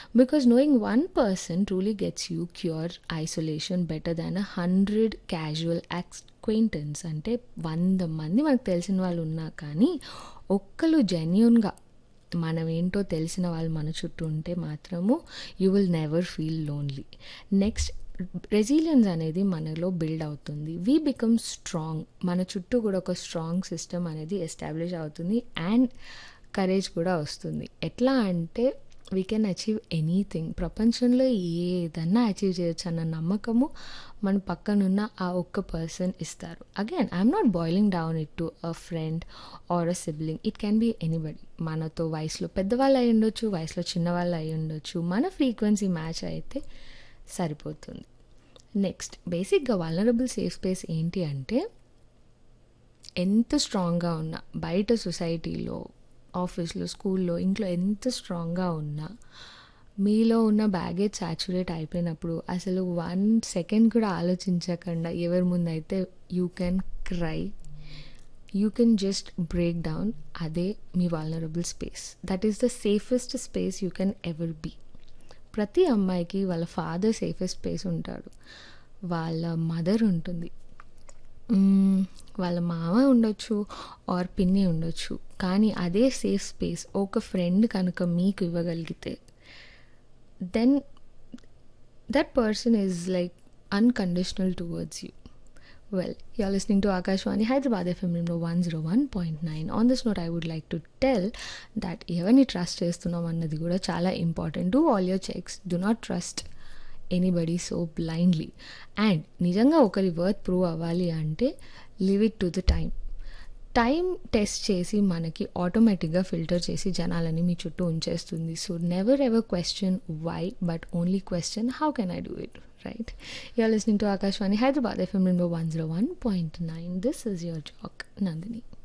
Because knowing one person truly gets you cure isolation better than a hundred casual acquaintance అంటే వంద మంది మనకు తెలిసిన వాళ్ళు ఉన్నా కానీ ఒక్కరు జెన్యున్గా మనం ఏంటో తెలిసిన వాళ్ళు మన చుట్టూ ఉంటే మాత్రము you will never feel lonely next resilience అనేది మనలో బిల్డ్ అవుతుంది వీ బికమ్ స్ట్రాంగ్ మన చుట్టూ కూడా ఒక స్ట్రాంగ్ సిస్టమ్ అనేది ఎస్టాబ్లిష్ అవుతుంది అండ్ కరేజ్ కూడా వస్తుంది ఎట్లా అంటే వీ కెన్ అచీవ్ ఎనీథింగ్ ప్రపంచంలో ఏదన్నా అచీవ్ చేయొచ్చు అన్న నమ్మకము మన పక్కనున్న ఆ ఒక్క పర్సన్ ఇస్తారు again I'm not boiling down it to a friend or a sibling it can be anybody మనతో వయసులో పెద్దవాళ్ళు అయి ఉండొచ్చు వయసులో చిన్నవాళ్ళు అయి ఉండొచ్చు మన ఫ్రీక్వెన్సీ మ్యాచ్ అయితే సరిపోతుంది నెక్స్ట్ బేసిక్గా వలనరబుల్ సేఫ్ స్పేస్ ఏంటి అంటే ఎంత స్ట్రాంగ్గా ఉన్నా బయట సొసైటీలో ఆఫీస్లో స్కూల్లో ఇంట్లో ఎంత స్ట్రాంగ్గా ఉన్నా మీలో ఉన్న బ్యాగేజ్ సాచురేట్ అయిపోయినప్పుడు అసలు వన్ సెకండ్ కూడా ఆలోచించకుండా ఎవరి ముందైతే you can cry you can just break down అదే మీ vulnerable space that is the safest space you can ever be ప్రతి అమ్మాయికి వాళ్ళ ఫాదర్ సేఫెస్ట్ స్పేస్ ఉంటాడు వాళ్ళ మదర్ ఉంటుంది వాళ్ళ మామ ఉండొచ్చు ఆర్ పిన్ని ఉండొచ్చు కానీ అదే సేఫ్ స్పేస్ ఒక ఫ్రెండ్ కనుక మీకు ఇవ్వగలిగితే then that person is like unconditional towards you Well, you're listening to Akashwani Hyderabad FM number 101.9. On this note, I would like to tell that ఎవరిని ట్రస్ట్ చేస్తున్నాం అన్నది కూడా చాలా important do all your checks do not trust anybody so blindly and నిజంగా ఒకరి worth prove అవ్వాలి అంటే live it to the time time test చేసి మనకి ఆటోమేటిక్గా ఫిల్టర్ చేసి జనాలని మీ చుట్టూ ఉంచేస్తుంది so never ever question why but only question how can I do it right? You're listening to Akashwani Hyderabad FM number 101.9. This is your jock, Nandini.